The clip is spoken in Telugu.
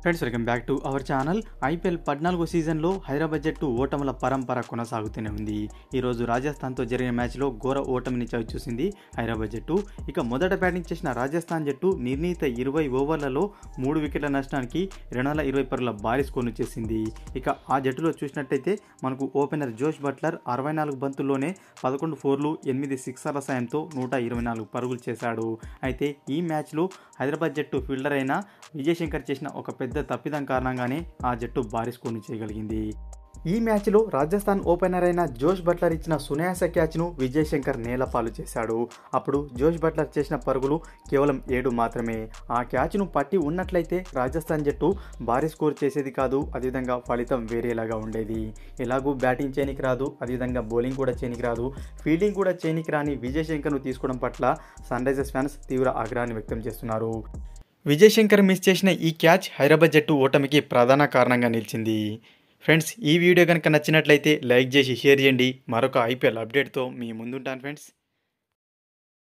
friends welcome back to our channel IPL పద్నాలుగో సీజన్లో హైదరాబాద్ జట్టు ఓటముల పరంపర కొనసాగుతూనే ఉంది ఈరోజు రాజస్థాన్తో జరిగిన మ్యాచ్లో ఘోర ఓటమిని చవి చూసింది హైదరాబాద్ జట్టు ఇక మొదట బ్యాటింగ్ చేసిన రాజస్థాన్ జట్టు నిర్ణీత ఇరవై ఓవర్లలో మూడు వికెట్ల నష్టానికి రెండు వందల ఇరవై పరుగుల భారీ స్కోర్ను చేసింది ఇక ఆ జట్టులో చూసినట్టయితే మనకు ఓపెనర్ జోష్ బట్లర్ అరవై నాలుగు బంతుల్లోనే పదకొండు ఫోర్లు ఎనిమిది సిక్సర్ల సాయంతో నూట ఇరవై నాలుగు పరుగులు చేశాడు అయితే ఈ మ్యాచ్లో హైదరాబాద్ జట్టు ఫీల్డర్ అయిన విజయ్ శంకర్ చేసిన ఒక పెద్ద తప్పిదం కారణంగానే ఆ జట్టు భారీ స్కోర్ను చేయగలిగింది ఈ మ్యాచ్లో రాజస్థాన్ ఓపెనర్ అయిన జోష్ బట్లర్ ఇచ్చిన సునాయాస క్యాచ్ను విజయ్ శంకర్ నేలపాలు చేశాడు అప్పుడు జోష్ బట్లర్ చేసిన పరుగులు కేవలం ఏడు మాత్రమే ఆ క్యాచ్ను పట్టి ఉన్నట్లయితే రాజస్థాన్ జట్టు భారీ స్కోర్ చేసేది కాదు అదేవిధంగా ఫలితం వేరేలాగా ఉండేది ఎలాగూ బ్యాటింగ్ చేయనికి రాదు అదేవిధంగా బౌలింగ్ కూడా చేయనికి రాదు ఫీల్డింగ్ కూడా చేయనికి రాని విజయ్ శంకర్ను తీసుకోవడం పట్ల సన్ రైజర్స్ ఫ్యాన్స్ తీవ్ర ఆగ్రహాన్ని వ్యక్తం చేస్తున్నారు విజయ్ శంకర్ మిస్ చేసిన ఈ క్యాచ్ హైదరాబాద్ జట్టు ఓటమికి ప్రధాన కారణంగా నిలిచింది ఫ్రెండ్స్ ఈ వీడియో కనుక నచ్చినట్లయితే లైక్ చేసి షేర్ చేయండి మరొక ఐపీఎల్ అప్డేట్తో మీ ముందుంటాను ఫ్రెండ్స్